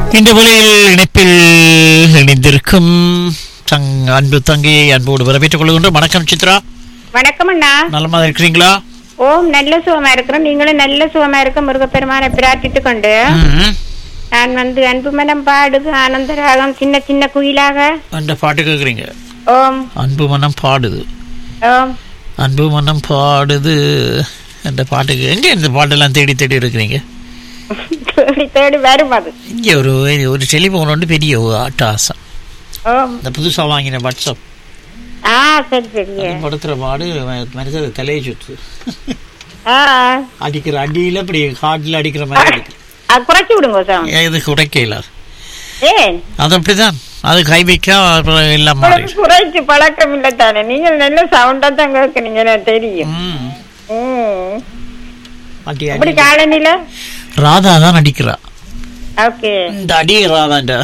இந்த வழியில் இணைப்பில் இணைந்திருக்கும் தங் அன்பு தங்கையை அன்போடு வரவேற்றுக் கொள்கின்றோம் வணக்கம் சித்ரா வணக்கம் அண்ணா நலமாக இருக்கிறீங்களா ஓம் நல்ல சுகமா இருக்கிறோம் நீங்களும் நல்ல சுகமா இருக்க முருகப்பெருமானை பிரார்த்திட்டு கொண்டு ம். நான் வந்து அன்பு மனம் பாடுது ஆனந்தராகம் சின்ன சின்ன குயிலாக அந்த பாட்டு கேட்குறீங்க ஓம் அன்பு மனம் பாடுது ஓம் அன்பு மனம் பாடுது அந்த பாட்டுக்கு எங்கே இந்த பாட்டெல்லாம் தேடி தேடி இருக்கிறீங்க தேடி தேடி வரும் அது இங்கே ஒரு ஒரு டெலிஃபோன் வந்து பெரிய ஒரு ஆட்டாசம் ஓம் இந்த புதுசாக வாங்கின வாட்ஸ்அப் ஆ சரி சரி அது படுத்துற பாடு மனிதர் தலையை சுத்து ஆ அடிக்கிற அடியில் அப்படி காட்டில் அடிக்கிற மாதிரி அடிக்கும் அது குறைச்சி விடுங்க சார் இது உடைக்கல ஏன் அது அப்படிதான் அது கை வைக்க அப்புறம் எல்லாம் மாறி உங்களுக்கு குறைச்சி பழக்கம் இல்லை தானே நீங்கள் நல்ல சவுண்டா தான் கேட்குறீங்க எனக்கு தெரியும் ம். ம் அடி அப்படி அடி காலனில ராதா தான் அடிக்கிறா ஓகே இந்த அடி ராதாண்டா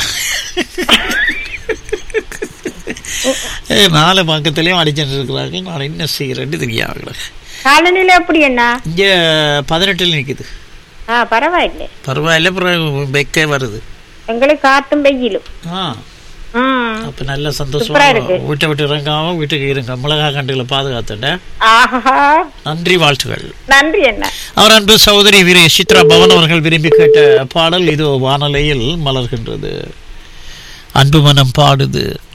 ஏ, நாலு பக்கத்துலயும் அடிச்சுட்டு இருக்கிறாங்க நான் என்ன செய்யறேன்னு தெரியாது காலனில எப்படி அண்ணா இங்க பதினெட்டுல நிக்குது ஆ பரவாயில்லை பரவாயில்ல அப்புறம் வெக்க வருது எங்களுக்கு காத்தும் வெயிலும் ஆ ம் அப்ப நல்ல சந்தோஷமா சூப்பரா இருக்கு. வீட்டை விட்டு இறங்காம வீட்டுக்கு இருங்க மிளகா கண்டுகளை பாதுகாத்துட்ட ஆஹா நன்றி வாழ்த்துகள் நன்றி அண்ணா அவர் அன்பு சகோதரி வீர சித்ரா பவன் அவர்கள் விரும்பி கேட்ட பாடல் இது வானலையில் மலர்கின்றது அன்பு மனம் பாடுது